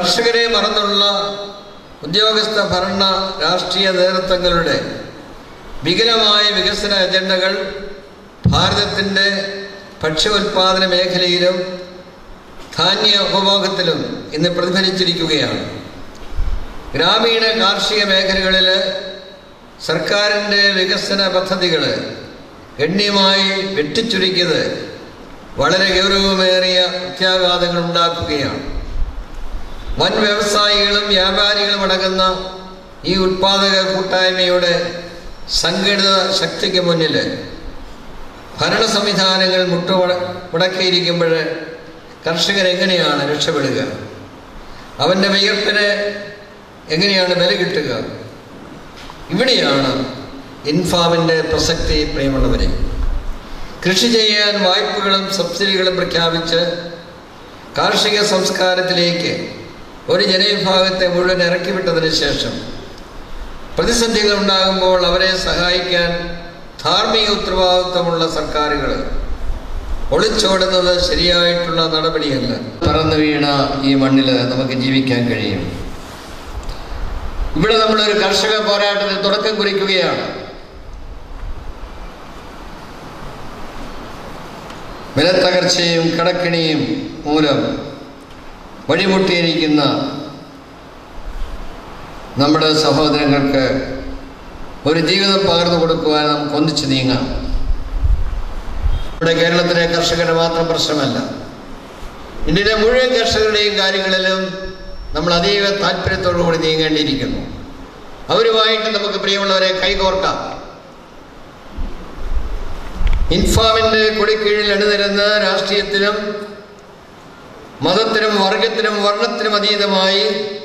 കർഷകരെ മറന്നുള്ള ഉദ്യോഗസ്ഥ ഭരണ രാഷ്ട്രീയ നേതൃത്വങ്ങളുടെ വികലമായ വികസന അജണ്ടകൾ ഭാരതത്തിൻ്റെ ഭക്ഷ്യോൽപാദന മേഖലയിലും ധാന്യ ഉപഭോഗത്തിലും ഇന്ന് പ്രതിഫലിച്ചിരിക്കുകയാണ് ഗ്രാമീണ കാർഷിക മേഖലകളിൽ സർക്കാരിൻ്റെ വികസന പദ്ധതികൾ ഗണ്യമായി വെട്ടിച്ചുരുക്കിയത് വളരെ ഗൗരവമേറിയ പ്രത്യാഘാതങ്ങൾ ഉണ്ടാക്കുകയാണ് വൻ വ്യവസായികളും വ്യാപാരികളും അടങ്ങുന്ന ഈ ഉത്പാദക കൂട്ടായ്മയുടെ സംഘടിത ശക്തിക്ക് മുന്നിൽ ഭരണ സംവിധാനങ്ങൾ മുട്ട മുടക്കിയിരിക്കുമ്പോൾ കർഷകർ എങ്ങനെയാണ് രക്ഷപ്പെടുക അവൻ്റെ വിയർപ്പിന് എങ്ങനെയാണ് വില കിട്ടുക ഇവിടെയാണ് ഇൻഫാമിൻ്റെ പ്രസക്തി പ്രിയമുള്ളവരെ കൃഷി ചെയ്യാൻ വായ്പകളും സബ്സിഡികളും പ്രഖ്യാപിച്ച് കാർഷിക സംസ്കാരത്തിലേക്ക് ഒരു ജനവിഭാഗത്തെ മുഴുവൻ ഇറക്കിവിട്ടതിന് ശേഷം പ്രതിസന്ധികൾ ഉണ്ടാകുമ്പോൾ അവരെ സഹായിക്കാൻ ധാർമ്മിക ഉത്തരവാദിത്വമുള്ള സർക്കാരുകൾ ഒളിച്ചോടുന്നത് ശരിയായിട്ടുള്ള നടപടിയല്ല പറന്നു വീണ ഈ മണ്ണിൽ നമുക്ക് ജീവിക്കാൻ കഴിയും ഇവിടെ നമ്മളൊരു കർഷക പോരാട്ടത്തിന് തുടക്കം കുറിക്കുകയാണ് വിലത്തകർച്ചയും കടക്കിണിയും മൂലം വഴിമുട്ടിയിരിക്കുന്ന നമ്മുടെ സഹോദരങ്ങൾക്ക് ഒരു ജീവിതം പകർന്നു കൊടുക്കുവാൻ നമുക്ക് ഒന്നിച്ചു നീങ്ങാം ഇവിടെ കേരളത്തിലെ കർഷകരുടെ മാത്രം പ്രശ്നമല്ല ഇന്ത്യയിലെ മുഴുവൻ കർഷകരുടെയും കാര്യങ്ങളിലും നമ്മൾ അതീവ താല്പര്യത്തോടു കൂടി നീങ്ങേണ്ടിയിരിക്കുന്നു അവരുമായിട്ട് നമുക്ക് പ്രിയമുള്ളവരെ കൈകോർക്കാം ഇൻഫാമിന്റെ കൊടിക്കീഴിൽ അണിനിരുന്ന് രാഷ്ട്രീയത്തിനും മതത്തിനും വർഗത്തിനും വർണ്ണത്തിനും അതീതമായി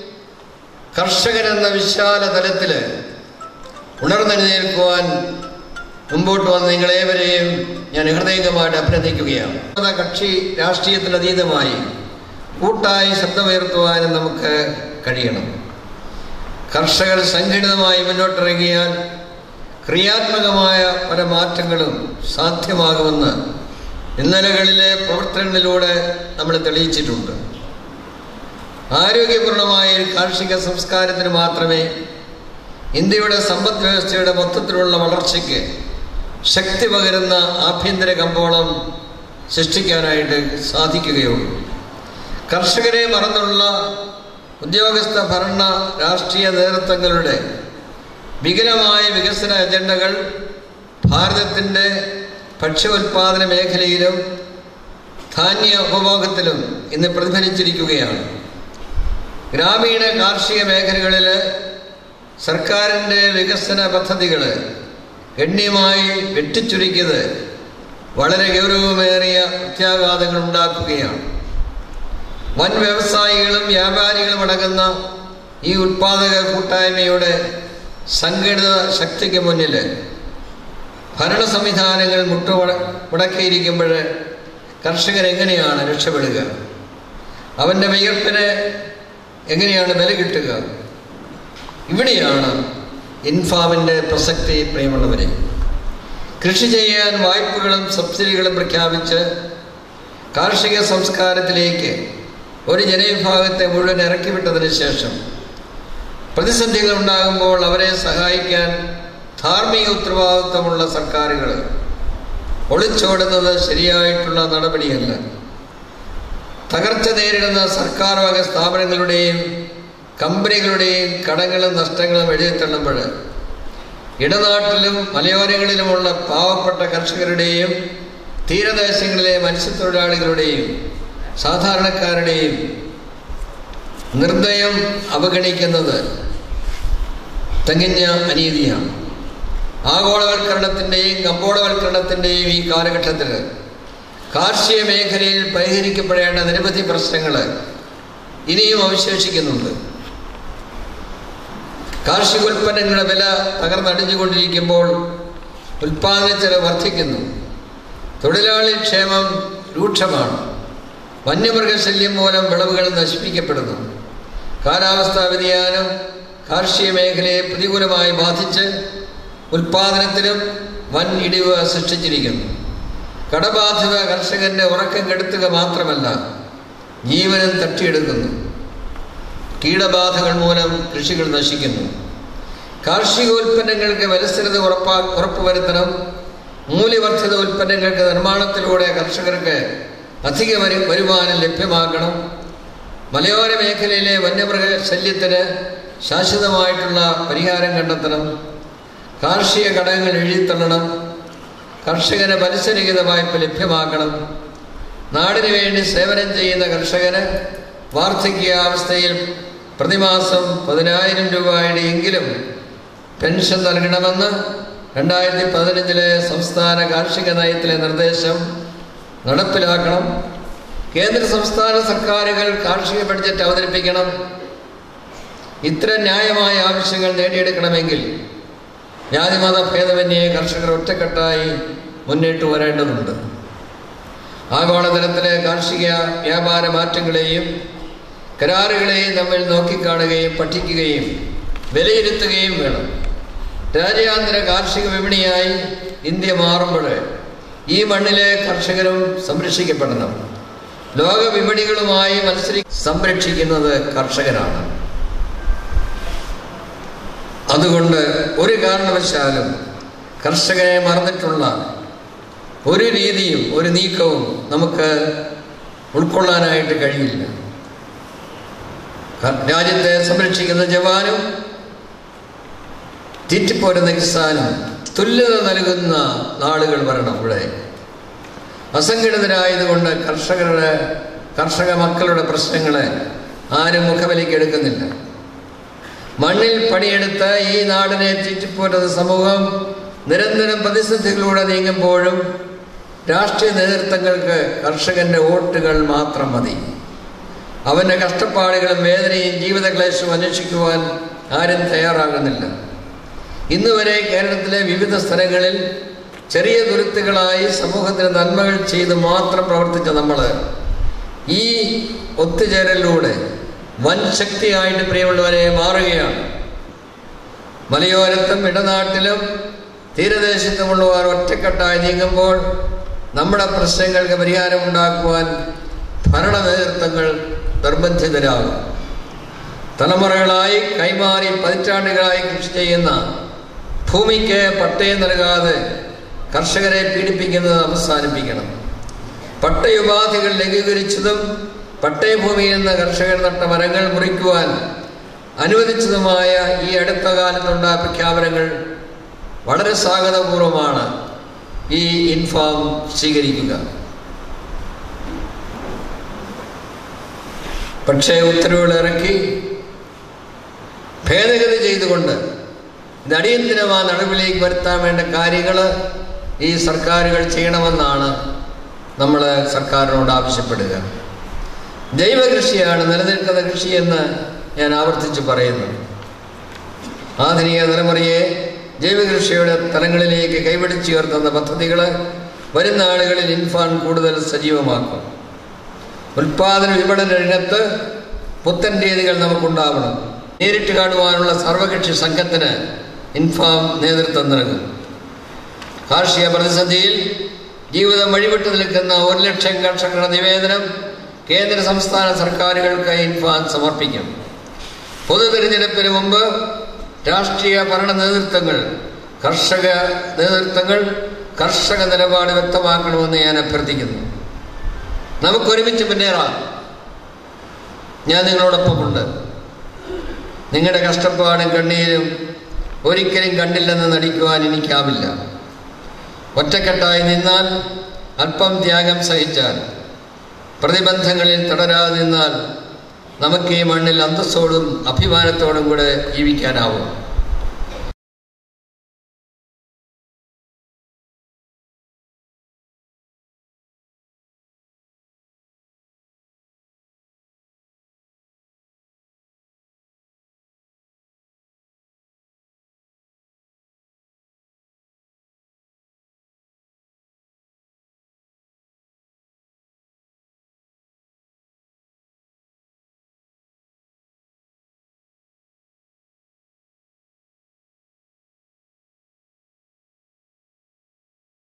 കർഷകരെന്ന വിശാല തലത്തിൽ ഉണർന്നെഴുന്നേൽക്കുവാൻ മുമ്പോട്ട് വന്ന നിങ്ങളേവരെയും ഞാൻ ഹൃദയംഗമായിട്ട് അഭിനന്ദിക്കുകയാണ് കക്ഷി രാഷ്ട്രീയത്തിന് അതീതമായി കൂട്ടായി ശബ്ദമുയർത്തുവാനും നമുക്ക് കഴിയണം കർഷകർ സംഘടിതമായി മുന്നോട്ടിറങ്ങിയാൽ ക്രിയാത്മകമായ പല മാറ്റങ്ങളും സാധ്യമാകുമെന്ന് ഇന്നലകളിലെ പ്രവർത്തനങ്ങളിലൂടെ നമ്മൾ തെളിയിച്ചിട്ടുണ്ട് ആരോഗ്യപൂർണമായ ഒരു കാർഷിക സംസ്കാരത്തിന് മാത്രമേ ഇന്ത്യയുടെ സമ്പദ് വ്യവസ്ഥയുടെ മൊത്തത്തിലുള്ള വളർച്ചയ്ക്ക് ശക്തി പകരുന്ന ആഭ്യന്തര കമ്പോളം സൃഷ്ടിക്കാനായിട്ട് സാധിക്കുകയുള്ളൂ കർഷകരെ മറന്നുള്ള ഉദ്യോഗസ്ഥ ഭരണ രാഷ്ട്രീയ നേതൃത്വങ്ങളുടെ വികലമായ വികസന അജണ്ടകൾ ഭാരതത്തിൻ്റെ ഭക്ഷ്യോൽപാദന മേഖലയിലും ധാന്യ ഉപഭോഗത്തിലും ഇന്ന് പ്രതിഫലിച്ചിരിക്കുകയാണ് ഗ്രാമീണ കാർഷിക മേഖലകളിൽ സർക്കാരിൻ്റെ വികസന പദ്ധതികൾ ഗണ്യമായി വെട്ടിച്ചുരുക്കിയത് വളരെ ഗൗരവമേറിയ പ്രത്യാഘാതങ്ങൾ ഉണ്ടാക്കുകയാണ് വൻ വ്യവസായികളും വ്യാപാരികളും അടങ്ങുന്ന ഈ ഉത്പാദക കൂട്ടായ്മയുടെ സംഘടിത ശക്തിക്ക് മുന്നിൽ ഭരണ സംവിധാനങ്ങൾ മുട്ട മുടക്കിയിരിക്കുമ്പോൾ കർഷകർ എങ്ങനെയാണ് രക്ഷപ്പെടുക അവൻ്റെ വിയർപ്പിന് എങ്ങനെയാണ് വില കിട്ടുക ഇവിടെയാണ് ഇൻഫാമിൻ്റെ പ്രസക്തി പ്രിയമുള്ളവരെ കൃഷി ചെയ്യാൻ വായ്പകളും സബ്സിഡികളും പ്രഖ്യാപിച്ച് കാർഷിക സംസ്കാരത്തിലേക്ക് ഒരു ജനവിഭാഗത്തെ മുഴുവൻ ഇറക്കിവിട്ടതിന് ശേഷം പ്രതിസന്ധികൾ ഉണ്ടാകുമ്പോൾ അവരെ സഹായിക്കാൻ ധാർമ്മിക ഉത്തരവാദിത്വമുള്ള സർക്കാരുകൾ ഒളിച്ചോടുന്നത് ശരിയായിട്ടുള്ള നടപടിയല്ല തകർച്ച നേരിടുന്ന സർക്കാർ വക സ്ഥാപനങ്ങളുടെയും കമ്പനികളുടെയും കടങ്ങളും നഷ്ടങ്ങളും എഴുതിത്തള്ളുമ്പോൾ ഇടനാട്ടിലും മലയോരങ്ങളിലുമുള്ള പാവപ്പെട്ട കർഷകരുടെയും തീരദേശങ്ങളിലെ മത്സ്യത്തൊഴിലാളികളുടെയും സാധാരണക്കാരുടെയും നിർദ്ദയം അവഗണിക്കുന്നത് തികഞ്ഞ അനീതിയാണ് ആഗോളവൽക്കരണത്തിൻ്റെയും കമ്പോളവൽക്കരണത്തിൻ്റെയും ഈ കാലഘട്ടത്തിൽ കാർഷിക മേഖലയിൽ പരിഹരിക്കപ്പെടേണ്ട നിരവധി പ്രശ്നങ്ങൾ ഇനിയും അവശേഷിക്കുന്നുണ്ട് കാർഷികോൽപ്പന്നങ്ങളുടെ വില തകർന്നടിഞ്ഞുകൊണ്ടിരിക്കുമ്പോൾ ഉൽപ്പാദന ചെലവ് വർദ്ധിക്കുന്നു തൊഴിലാളി ക്ഷേമം രൂക്ഷമാണ് വന്യമൃഗശല്യം മൂലം വിളവുകൾ നശിപ്പിക്കപ്പെടുന്നു കാലാവസ്ഥാ വ്യതിയാനം കാർഷിക മേഖലയെ പ്രതികൂലമായി ബാധിച്ച് ഉൽപാദനത്തിലും വൻ ഇടിവ് സൃഷ്ടിച്ചിരിക്കുന്നു കടബാധിത കർഷകന്റെ ഉറക്കം കെടുത്തുക മാത്രമല്ല ജീവനും തട്ടിയെടുക്കുന്നു കീടബാധകൾ മൂലം കൃഷികൾ നശിക്കുന്നു കാർഷികോൽപ്പന്നങ്ങൾക്ക് വിലസ്ഥിരത ഉറപ്പാ ഉറപ്പുവരുത്തണം മൂല്യവർദ്ധിത ഉൽപ്പന്നങ്ങൾക്ക് നിർമ്മാണത്തിലൂടെ കർഷകർക്ക് അധിക വരു വരുമാനം ലഭ്യമാക്കണം മലയോര മേഖലയിലെ വന്യമൃഗ ശല്യത്തിന് ശാശ്വതമായിട്ടുള്ള പരിഹാരം കണ്ടെത്തണം കാർഷിക ഘടകങ്ങൾ എഴുതിത്തള്ളണം കർഷകന് പലിശരഹിത വായ്പ ലഭ്യമാക്കണം നാടിനു വേണ്ടി സേവനം ചെയ്യുന്ന കർഷകന് വാർദ്ധക്യാവസ്ഥയിൽ പ്രതിമാസം പതിനായിരം രൂപയുടെ എങ്കിലും പെൻഷൻ നൽകണമെന്ന് രണ്ടായിരത്തി പതിനഞ്ചിലെ സംസ്ഥാന കാർഷിക നയത്തിലെ നിർദ്ദേശം നടപ്പിലാക്കണം കേന്ദ്ര സംസ്ഥാന സർക്കാരുകൾ കാർഷിക ബഡ്ജറ്റ് അവതരിപ്പിക്കണം ഇത്തരം ന്യായമായ ആവശ്യങ്ങൾ നേടിയെടുക്കണമെങ്കിൽ ജാതിമത ഭേദമന്യേ കർഷകർ ഒറ്റക്കെട്ടായി മുന്നേറ്റ് വരേണ്ടതുണ്ട് ആഗോളതലത്തിലെ കാർഷിക വ്യാപാര മാറ്റങ്ങളെയും കരാറുകളെയും തമ്മിൽ നോക്കിക്കാണുകയും പഠിക്കുകയും വിലയിരുത്തുകയും വേണം രാജ്യാന്തര കാർഷിക വിപണിയായി ഇന്ത്യ മാറുമ്പോൾ ഈ മണ്ണിലെ കർഷകരും സംരക്ഷിക്കപ്പെടണം ലോക വിപണികളുമായി മത്സരി സംരക്ഷിക്കുന്നത് കർഷകനാണ് അതുകൊണ്ട് ഒരു കാരണവശാലും കർഷകനെ മറന്നിട്ടുള്ള ഒരു രീതിയും ഒരു നീക്കവും നമുക്ക് ഉൾക്കൊള്ളാനായിട്ട് കഴിയില്ല ക- രാജ്യത്തെ സംരക്ഷിക്കുന്ന ജവാനും തീറ്റിപ്പോരുന്ന കിസാനും തുല്യത നൽകുന്ന നാളുകൾ വരണം ഇവിടെ അസംഘടിതരായതുകൊണ്ട് കർഷകരുടെ കർഷക മക്കളുടെ പ്രശ്നങ്ങളെ ആരും മുഖവിലേക്ക് എടുക്കുന്നില്ല മണ്ണിൽ പണിയെടുത്ത ഈ നാടിനെ ചുറ്റിപ്പോറ്റുന്ന സമൂഹം നിരന്തരം പ്രതിസന്ധികളിലൂടെ നീങ്ങുമ്പോഴും രാഷ്ട്രീയ നേതൃത്വങ്ങൾക്ക് കർഷകന്റെ വോട്ടുകൾ മാത്രം മതി അവന്റെ കഷ്ടപ്പാടുകളും വേദനയും ജീവിതക്ലേശവും അന്വേഷിക്കുവാൻ ആരും തയ്യാറാകുന്നില്ല ഇന്ന് വരെ കേരളത്തിലെ വിവിധ സ്ഥലങ്ങളിൽ ചെറിയ തുരുത്തുകളായി സമൂഹത്തിന് നന്മകൾ ചെയ്ത് മാത്രം പ്രവർത്തിച്ച നമ്മൾ ഈ ഒത്തുചേരലിലൂടെ വൻ ശക്തിയായിട്ട് പ്രിയമുള്ളവരെ മാറുകയാണ് മലയോരത്തും ഇടനാട്ടിലും തീരദേശത്തുമുള്ളവർ ഒറ്റക്കെട്ടായി നീങ്ങുമ്പോൾ നമ്മുടെ പ്രശ്നങ്ങൾക്ക് പരിഹാരമുണ്ടാക്കുവാൻ ഭരണ നേതൃത്വങ്ങൾ നിർബന്ധിതരാകും തലമുറകളായി കൈമാറി പതിറ്റാണ്ടുകളായി കൃഷി ചെയ്യുന്ന ഭൂമിക്ക് പട്ടയം നൽകാതെ കർഷകരെ പീഡിപ്പിക്കുന്നത് അവസാനിപ്പിക്കണം പട്ടയുപാധികൾ ലഘൂകരിച്ചതും പട്ടയഭൂമിയിൽ നിന്ന് കർഷകർ നട്ട മരങ്ങൾ മുറിക്കുവാൻ അനുവദിച്ചതുമായ ഈ അടുത്ത കാലത്തുണ്ടായ പ്രഖ്യാപനങ്ങൾ വളരെ സ്വാഗതപൂർവമാണ് ഈ ഇൻഫാം സ്വീകരിക്കുക പക്ഷേ ഉത്തരവുകൾ ഇറക്കി ഭേദഗതി ചെയ്തുകൊണ്ട് ഇത് അടിയന്തിരമാ നടപടിയിലേക്ക് വരുത്താൻ വേണ്ട കാര്യങ്ങൾ ഈ സർക്കാരുകൾ ചെയ്യണമെന്നാണ് നമ്മൾ സർക്കാരിനോട് ആവശ്യപ്പെടുക ജൈവ കൃഷിയാണ് നിലനിൽക്കുന്ന കൃഷിയെന്ന് ഞാൻ ആവർത്തിച്ച് പറയുന്നു ആധുനിക തലമുറയെ ജൈവ കൃഷിയുടെ തലങ്ങളിലേക്ക് കൈപിടിച്ചുയർത്തുന്ന പദ്ധതികൾ വരുന്ന ആളുകളിൽ ഇൻഫാൻ കൂടുതൽ സജീവമാക്കും ഉൽപാദന വിപണന രംഗത്ത് പുത്തൻ രീതികൾ നമുക്കുണ്ടാവണം നേരിട്ട് കാണുവാനുള്ള സർവകക്ഷി സംഘത്തിന് ഇൻഫാം നേതൃത്വം നൽകും കാർഷിക പ്രതിസന്ധിയിൽ ജീവിതം വഴിവിട്ടു നിൽക്കുന്ന ഒരു ലക്ഷം കർഷകരുടെ നിവേദനം കേന്ദ്ര സംസ്ഥാന സർക്കാരുകൾക്ക് ഇൻഫാൻ സമർപ്പിക്കും പൊതു തിരഞ്ഞെടുപ്പിന് മുമ്പ് രാഷ്ട്രീയ ഭരണ നേതൃത്വങ്ങൾ കർഷക നേതൃത്വങ്ങൾ കർഷക നിലപാട് വ്യക്തമാക്കണമെന്ന് ഞാൻ അഭ്യർത്ഥിക്കുന്നു നമുക്കൊരുമിച്ച് മുന്നേറാം ഞാൻ നിങ്ങളോടൊപ്പമുണ്ട് നിങ്ങളുടെ കഷ്ടപ്പാടും കണ്ണീരും ഒരിക്കലും കണ്ടില്ലെന്ന് നടിക്കുവാൻ എനിക്കാവില്ല ഒറ്റക്കെട്ടായി നിന്നാൽ അല്പം ത്യാഗം സഹിച്ചാൽ പ്രതിബന്ധങ്ങളിൽ തുടരാതെ നിന്നാൽ നമുക്ക് ഈ മണ്ണിൽ അന്തസ്സോടും അഭിമാനത്തോടും കൂടെ ജീവിക്കാനാവും